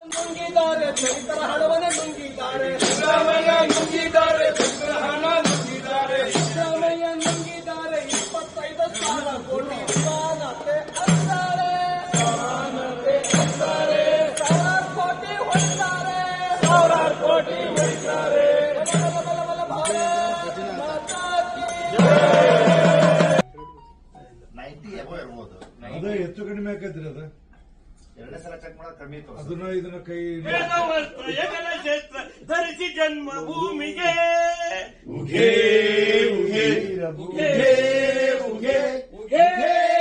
ನುಂಗಿದ್ದಾರೆ ಚರಿತರ ಹಣವನ್ನ ನುಂಗಿದ್ದಾರೆ ಸಿದ್ದರಾಮಯ್ಯ ನುಂಗಿದ್ದಾರೆ ಚಂದ್ರ ಹಣ ನುಂಗಿದ್ದಾರೆ ಸಿದ್ದರಾಮಯ್ಯ ನುಂಗಿದ್ದಾರೆ ಇಪ್ಪತ್ತೈದು ಸಾವಿರ ಕೋಟಿ ಸಮಾನತೆ ಅಂತಾರೆ ಸಾವಿರಾರು ಕೋಟಿ ಹೊಡಿತಾರೆ ಸಾವಿರಾರು ಕೋಟಿ ಹೊಡಿತಾರೆ ಬಲ ಬಲ ಬಲ ಭಾರತ್ ಮಾತಾ ಕೀ ನೈಂಟಿ ಎಬೋ ಇರ್ಬೋದು ಅದೇ ಹೆಚ್ಚು ಕಡಿಮೆ ಆಕೈತ್ರಿ ಅದ ಎರಡನೇ ಸಲ ಚೆಕ್ ಮಾಡೋದು ಕಮ್ಮಿ ಇತ್ತು ಅದನ್ನ ಇದನ್ನ ಕೈ ವೇದವಸ್ತ್ರ ಯಗನ ಕ್ಷೇತ್ರ ಧರಿಸಿ ಜನ್ಮ ಭೂಮಿಗೆ ಉಘೇ, ಉಘೇ, ಉಘೇ, ಉಘೇ, ಉಘೇ